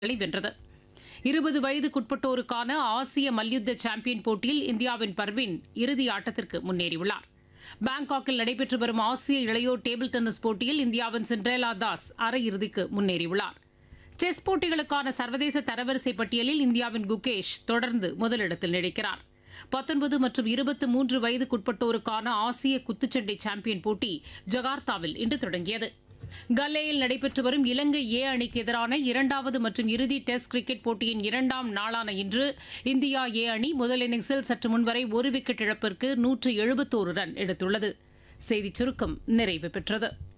பதக்கங்களை வென்றது இருபது வயதுக்குட்பட்டோருக்கான ஆசிய மல்யுத்த சாம்பியன் போட்டியில் இந்தியாவின் பர்வீன் இறுதி ஆட்டத்திற்கு முன்னேறியுள்ளார் பாங்காக்கில் நடைபெற்று வரும் ஆசிய இளையோர் டேபிள் டென்னிஸ் போட்டியில் இந்தியாவின் சிண்ட்ரேலா தாஸ் அரையிறுதிக்கு முன்னேறியுள்ளார் செஸ் போட்டிகளுக்கான சர்வதேச தரவரிசை பட்டியலில் இந்தியாவின் குகேஷ் தொடர்ந்து முதலிடத்தில் நீடிக்கிறார் பத்தொன்பது மற்றும் இருபத்தி மூன்று வயதுக்குட்பட்டோருக்கான ஆசிய குத்துச்சண்டை சாம்பியன் போட்டி ஜகார்த்தாவில் இன்று தொடங்கியது கல்லேயில் நடைபெற்று வரும் இலங்கை ஏ அணிக்கு எதிரான இரண்டாவது மற்றும் இறுதி டெஸ்ட் கிரிக்கெட் போட்டியின் இரண்டாம் நாளான இன்று இந்தியா ஏ அணி முதல் இன்னிங்ஸில் சற்று முன்வரை ஒரு விக்கெட் இழப்பிற்கு நூற்று எழுபத்தோரு ரன் எடுத்துள்ளது செய்திச் சுருக்கம் நிறைவு பெற்றது